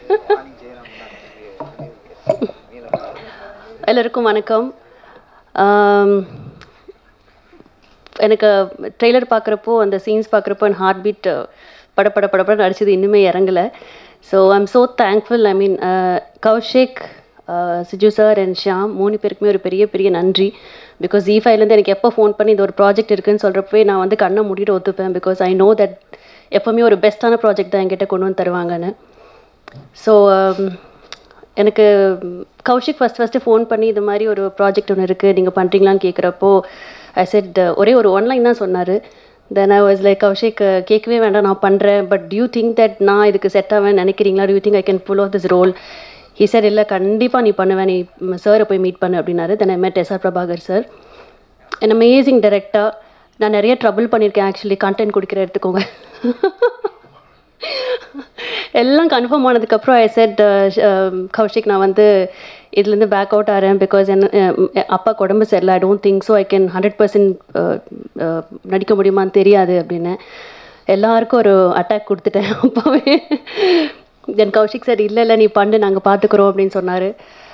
எல்லாருக்கும் வணக்கம் ஆம், எனக்கு ட்ரெய்லர் பார்க்குறப்போ அந்த சீன்ஸ் பார்க்குறப்போ என் ஹார்ட் பீட் பட பட பட பட அடிச்சது இன்னுமே இறங்கலை so I'm so thankful I mean Kaushik Siju sir and Shyam மூணு பேருக்குமே ஒரு பெரிய பெரிய நன்றி பிகாஸ் ஜி ஃபைவ்லேருந்து எனக்கு எப்போ ஃபோன் பண்ணி இந்த ஒரு ப்ராஜெக்ட் இருக்குன்னு சொல்கிறப்பவே நான் வந்து கண்ணை மூடிட்டு ஒத்துப்பேன் பிகாஸ் ஐ நோ தட் எப்போவுமே ஒரு பெஸ்ட்டான ப்ராஜெக்ட் தான் என்கிட்ட கொண்டு வந்து தருவாங்கன்னு ஸோ எனக்கு கௌஷிக் ஃபஸ்ட் ஃபஸ்ட்டு ஃபோன் பண்ணி இது மாதிரி ஒரு ப்ராஜெக்ட் ஒன்று இருக்குது நீங்கள் பண்ணுறீங்களான்னு கேட்குறப்போ ஐ செட் ஒரே ஒரு ஒன்லைன் தான் சொன்னார் then I was like Kaushik கேட்கவே வேண்டாம் நான் பண்ணுறேன் பட் டியூ திங்க் தட் நான் இதுக்கு செட் ஆவேன் நினைக்கிறீங்களா do you think I can pull off this role he sir இல்லை கண்டிப்பாக நீ பண்ணுவேன் நீ சாரை போய் மீட் பண்ணு அப்படின்னாரு then I met S R Prabhakar sir an amazing director நான் நிறைய ட்ரபிள் பண்ணியிருக்கேன் ஆக்சுவலி கண்டென்ட் கொடுக்குற எடுத்துக்கோங்க எல்லாம் கன்ஃபார்ம் ஆனதுக்கப்புறம் ஐ செட் கௌஷிக் நான் வந்து இதுலேருந்து பேக் அவுட் ஆகிறேன் பிகாஸ் என்ன அஹ் அப்பாக்கு உடம்பு சரியில்லை I don't think so I can hundred percent நடிக்க முடியுமான்னு தெரியாது அப்படின்னு எல்லாருக்கும் ஒரு அட்டாக் கொடுத்துட்டேன் அப்போவே தென் கௌஷிக் சார் இல்லை இல்லை நீ பண்ணு நாங்கள் பார்த்துக்குறோம் அப்படின்னு சொன்னார்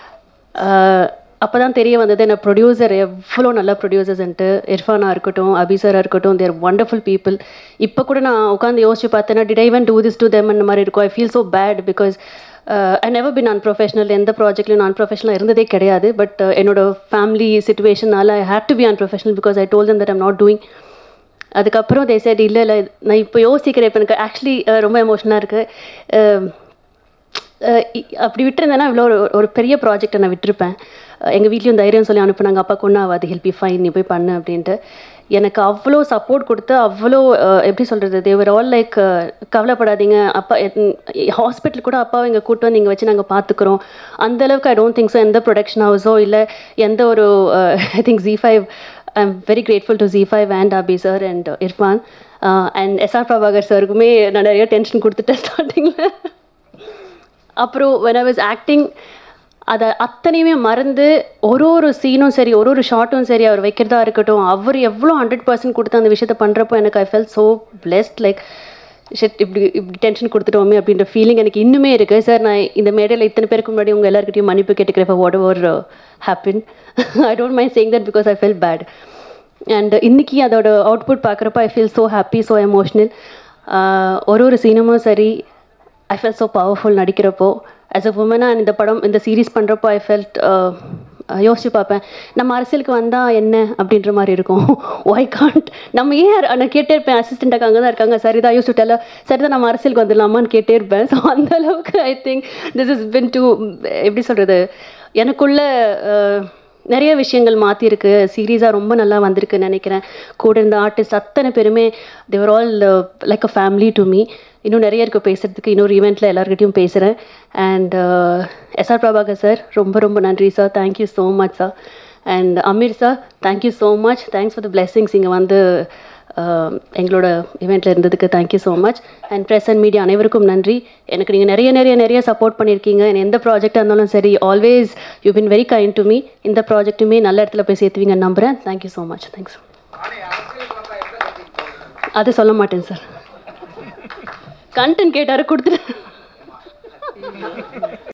அப்போ தான் தெரிய வந்தது என்ன ப்ரொடியூசர் எவ்வளோ நல்ல ப்ரொடியூசர்ஸ்ன்ட்டு இர்ஃபானாக இருக்கட்டும் அபிசராக இருக்கட்டும் தேர் ஒண்டர்ஃபுல் பீப்புள் இப்போ கூட நான் உட்காந்து யோசிச்சு பார்த்தேன்னா did I went to this to them அந்த மாதிரி இருக்கும் I feel so bad because I never be நான் ப்ரொஃபஷனல் எந்த ப்ராஜெக்ட்லையும் நான் ப்ரொஃபஷனலாக இருந்ததே கிடையாது பட் என்னோட ஃபேமிலி சுச்சுவேஷனால I had to be unprofessional because I told them that I'm not doing அதுக்கப்புறம் தே said இல்லை இல்லை நான் இப்போ யோசிக்கிறேன் இப்போ எனக்கு ஆக்சுவலி ரொம்ப எமோஷனாக இருக்குது அஹ் இ- அப்படி விட்டுருந்தேன்னா இவ்வளோ ஒரு ஒரு பெரிய ப்ராஜெக்டை நான் விட்டிருப்பேன் எங்கள் வீட்லேயும் தைரியம் சொல்லி அனுப்புனாங்க அப்பா கொண்டு ஆகாது ஹெல்ப் யூ ஃபைன் நீ போய் பண்ணு அப்படின்ட்டு எனக்கு அவ்வளோ சப்போர்ட் கொடுத்து அவ்வளோ அஹ், எப்படி சொல்கிறது தேவர் ஆல் லைக் கவலைப்படாதீங்க அப்பா ஹாஸ்பிட்டல் கூட அப்பாவை இங்கே கூட்டு வந்து இங்கே வச்சு நாங்கள் பார்த்துக்குறோம் அந்தளவுக்கு ஐ டோன்ட் திங்க் ஸோ எந்த ப்ரொடக்ஷன் ஹவுஸோ இல்லை எந்த ஒரு I think Zee five I am very grateful to Zee five and Abi sir and Irfan and S R Prabhakar சாருக்குமே நான் நிறைய டென்ஷன் கொடுத்துட்டேன் ஸ்டார்டிங்கில் அப்புறம் when I was ஆக்டிங் அதை அத்தனையுமே மறந்து ஒரு ஒரு சீனும் சரி ஒரு ஒரு ஷார்ட்டும் சரி அவர் வைக்கிறதா இருக்கட்டும் அவர் எவ்வளோ ஹண்ட்ரட் பர்சன்ட் கொடுத்து அந்த விஷயத்தை பண்ணுறப்போ எனக்கு I felt so blessed like shit இப்படி இப்படி டென்ஷன் கொடுத்துட்டோமே அப்படின்ற ஃபீலிங் எனக்கு இன்னுமே இருக்குது சார் நான் இந்த மேடையில் இத்தனை பேருக்கு முன்னாடி உங்கள் எல்லாருக்கிட்டையும் மன்னிப்பு கேட்டுக்கிறேன் for whatever happen I don't mind saying that because I felt bad and இன்னைக்கு அதோட அவுட்புட் பார்க்குறப்ப I feel so happy so emotional ஒரு ஒரு சீனமும் சரி ஐ ஃபெல் ஸோ பவர்ஃபுல் நடிக்கிறப்போ ஆஸ் அ உமனாக இந்த படம் இந்த சீரீஸ் பண்ணுறப்போ ஐ ஃபெல்ட் யோசிச்சு பார்ப்பேன் நம்ம அரசியலுக்கு வந்தால் என்ன அப்படின்ற மாதிரி இருக்கும் ஒய் காண்ட் நம்ம ஏன் நான் கேட்டே இருப்பேன் அசிஸ்டண்ட்டாக அங்கே தான் இருக்காங்க சரிதா யூஸ் டெல்ல சரிதான் நம்ம அரசியலுக்கு வந்துடலாமான்னு கேட்டே இருப்பேன் ஸோ அந்த அளவுக்கு I think this is been to எப்படி சொல்கிறது எனக்குள்ள அஹ், நிறைய விஷயங்கள் மாற்றிருக்கு சீரியஸாக ரொம்ப நல்லா வந்திருக்குன்னு நினைக்கிறேன் கூட இருந்த ஆர்டிஸ்ட் அத்தனை பேருமே they were all like a family to me இன்னும் நிறைய இருக்குது பேசுகிறதுக்கு இன்னொரு ஈவெண்ட்டில் எல்லாருக்கிட்டையும் பேசுகிறேன் அண்ட் எஸ்ஆர் பிரபாகர் சார் ரொம்ப ரொம்ப நன்றி sir thank you so much sir and Aamir sir thank you so much thanks for the blessings இங்கே வந்து uh, எங்களோட இவெண்ட்டில் இருந்ததுக்கு thank you so much and press and media அனைவருக்கும் நன்றி எனக்கு நீங்கள் நிறைய நிறைய நிறைய சப்போர்ட் பண்ணியிருக்கீங்க என்ன எந்த ப்ராஜெக்டாக இருந்தாலும் சரி always you been very kind to me இந்த ப்ராஜெக்ட்டுமே நல்ல இடத்துல போய் சேர்த்துவீங்கன்னு நம்புகிறேன் தேங்க்யூ ஸோ மச் தேங்க்ஸ் அது சொல்ல மாட்டேன் சார் கண்டென்ட் கேட்டாரு கொடுத்துட்டு